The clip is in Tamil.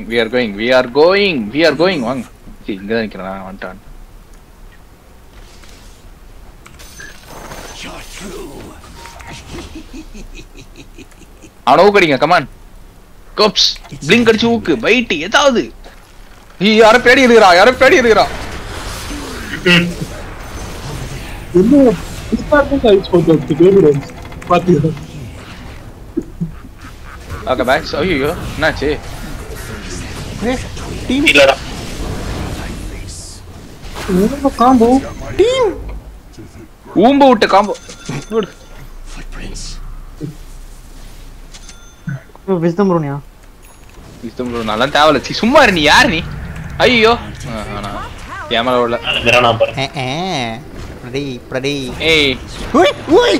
we are going we are going we are going வாங்க சரி, இங்க தான் நிக்கிறேன் வந்துட்டான் அவனை ஊக்கடிங்க கமான் கோப்ஸ் பிளிங்க் அடிச்சு ஊக்கு பைட் ஏதாவது நீ யாரோ பேடி இருக்கிறா யாரோ பேடி இருக்கிறா என்ன டிஸ்டார்டிங் ஆயிடுச்சு கொஞ்சம் பேபி டான்ஸ் பாத்தீங்களா ஓகே பேக்ஸ் ஐயோ என்னாச்சு டீம் இல்லடா காம்போ டீம் ஊம்ப விட்ட காம்போ விஸ்தம் ப்ரோனியா நல்லா தேவையில்ல சீ, சும்மா இரு நீ யார் நீ ஐயோ கேமரா உள்ள மிரானா பாரு ஏ ஏ பிரடி பிரடி ஏய் உய் உய்